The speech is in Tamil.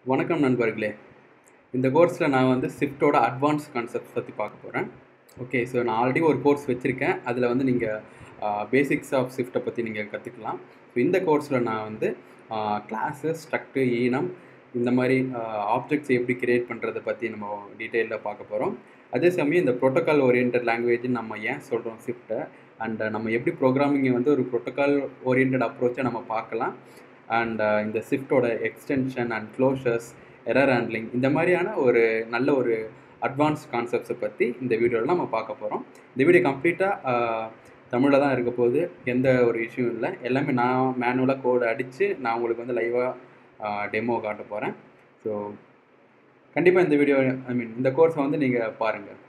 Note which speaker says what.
Speaker 1: வணக்கம் நண்பர்களே இந்த கோர்ஸில் நான் வந்து ஸ்விஃப்ட்டோட அட்வான்ஸ் கான்செப்ட்ஸ் பற்றி பார்க்க போகிறேன் ஓகே ஸோ நான் ஆல்ரெடி ஒரு கோர்ஸ் வச்சுருக்கேன் அதில் வந்து நீங்கள் பேசிக்ஸ் ஆஃப் ஸ்விஃப்ட்டை பற்றி நீங்கள் கற்றுக்கலாம் ஸோ இந்த கோர்ஸில் நான் வந்து கிளாஸஸ் ஸ்ட்ரக்டு ஈனம் இந்த மாதிரி ஆப்ஜெக்ட்ஸ் எப்படி கிரியேட் பண்ணுறதை பற்றி நம்ம டீட்டெயிலில் பார்க்க போகிறோம் அதே சமயம் இந்த ப்ரோட்டோக்கால் ஓரியன்ட் லாங்குவேஜ்னு நம்ம ஏன் சொல்கிறோம் ஸ்விஃப்ட்டை அண்ட் நம்ம எப்படி ப்ரோக்ராமிங்கை வந்து ஒரு ப்ரோட்டோக்கால் ஓரியன்ட் அப்ரோச்சை நம்ம பார்க்கலாம் அண்ட் இந்த ஸ்விஃப்ட்டோட extension and closures error handling இந்த மாதிரியான ஒரு நல்ல ஒரு அட்வான்ஸ் கான்செப்ட்ஸை பற்றி இந்த வீடியோவில் நம்ம பார்க்க போகிறோம் இந்த வீடியோ கம்ப்ளீட்டாக தமிழில் தான் இருக்க போகுது எந்த ஒரு இஷ்யூ இல்லை எல்லாமே நான் மேனுவலாக கோடு அடித்து நான் உங்களுக்கு வந்து லைவாக டெமோ காட்ட போகிறேன் ஸோ கண்டிப்பாக இந்த வீடியோ ஐ மீன் இந்த கோர்ஸை வந்து நீங்கள் பாருங்கள்